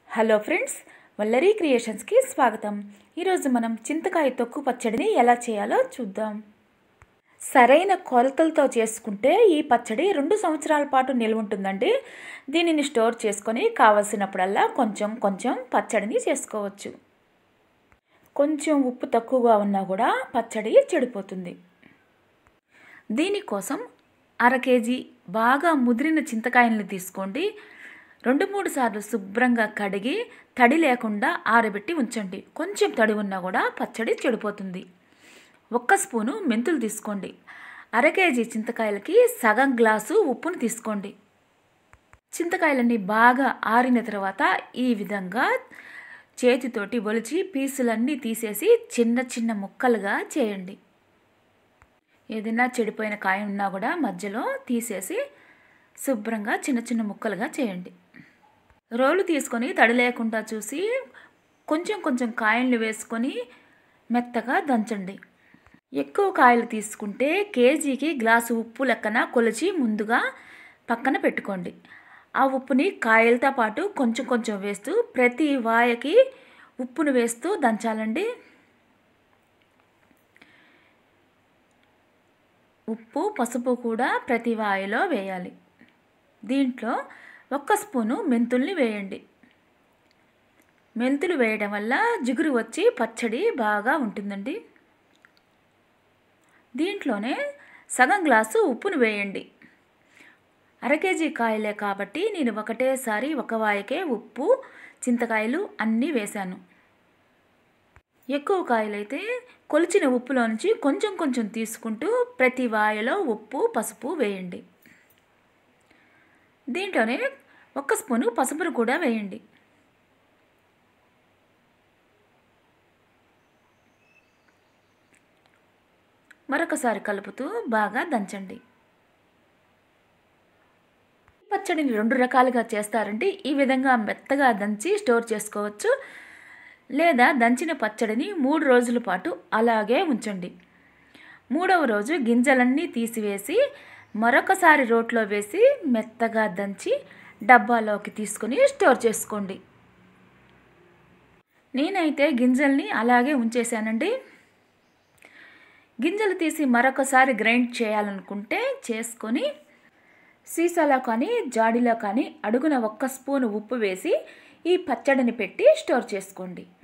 hello friends Vallari క్రియేషన్స్కి స్వాగతం ఈరోజు మనం చింతకాయ తొక్కు పచ్చడిని ఎలా చేయాలో చూద్దాం సరైన కొలతలతో చేసుకుంటే ఈ పచ్చడి రెండు సంవత్సరాల పాటు నిల్వ ఉంటుందండి దీనిని స్టోర్ చేసుకొని కావలసినప్పుడల్లా కొంచెం కొంచెం పచ్చడిని చేసుకోవచ్చు కొంచెం ఉప్పు తక్కువగా ఉన్నా కూడా పచ్చడి చెడిపోతుంది దీనికోసం అర కేజీ బాగా ముదిరిన చింతకాయలను తీసుకోండి రెండు మూడు సార్లు శుభ్రంగా కడిగి తడి లేకుండా ఆరబెట్టి ఉంచండి కొంచెం తడి ఉన్నా కూడా పచ్చడి చెడిపోతుంది ఒక్క స్పూను మెంతులు తీసుకోండి అర కేజీ చింతకాయలకి సగం గ్లాసు ఉప్పును తీసుకోండి చింతకాయలన్నీ బాగా ఆరిన తర్వాత ఈ విధంగా చేతితోటి ఒలిచి పీసులన్నీ తీసేసి చిన్న చిన్న ముక్కలుగా చేయండి ఏదైనా చెడిపోయిన కాయ ఉన్నా కూడా మధ్యలో తీసేసి శుభ్రంగా చిన్న చిన్న ముక్కలుగా చేయండి రోలు తీసుకొని తడి లేకుండా చూసి కొంచెం కొంచెం కాయలు వేసుకొని మెత్తగా దంచండి ఎక్కువ కాయలు తీసుకుంటే కేజీకి గ్లాసు ఉప్పు లెక్కన కొలిచి ముందుగా పక్కన పెట్టుకోండి ఆ ఉప్పుని కాయలతో పాటు కొంచెం కొంచెం వేస్తూ ప్రతి వాయకి ఉప్పును వేస్తూ దంచాలండి ఉప్పు పసుపు కూడా ప్రతి వాయలో వేయాలి దీంట్లో ఒక్క స్పూను మెంతుల్ని వేయండి మెంతులు వేయడం వల్ల జిగురు వచ్చి పచ్చడి బాగా ఉంటుందండి దీంట్లోనే సగం గ్లాసు ఉప్పును వేయండి అర కేజీ కాయలే కాబట్టి నేను ఒకటేసారి ఒక వాయకే ఉప్పు చింతకాయలు అన్నీ వేశాను ఎక్కువ కాయలైతే కొలిచిన ఉప్పులో నుంచి కొంచెం కొంచెం తీసుకుంటూ ప్రతి వాయలో ఉప్పు పసుపు వేయండి దీంట్లోనే ఒక్క స్పూను పసుపును కూడా వేయండి మరొకసారి కలుపుతూ బాగా దంచండి పచ్చడిని రెండు రకాలుగా చేస్తారంటే ఈ విధంగా మెత్తగా దంచి స్టోర్ చేసుకోవచ్చు లేదా దంచిన పచ్చడిని మూడు రోజుల పాటు అలాగే ఉంచండి మూడవ రోజు గింజలన్నీ తీసివేసి మరొకసారి రోట్లో వేసి మెత్తగా దంచి డబ్బాలోకి తీసుకొని స్టోర్ చేసుకోండి నేనైతే గింజల్ని అలాగే ఉంచేసానండి గింజలు తీసి మరొకసారి గ్రైండ్ చేయాలనుకుంటే చేసుకొని సీసాలో కానీ జాడీలో కానీ అడుగున ఒక్క స్పూన్ ఉప్పు వేసి ఈ పచ్చడిని పెట్టి స్టోర్ చేసుకోండి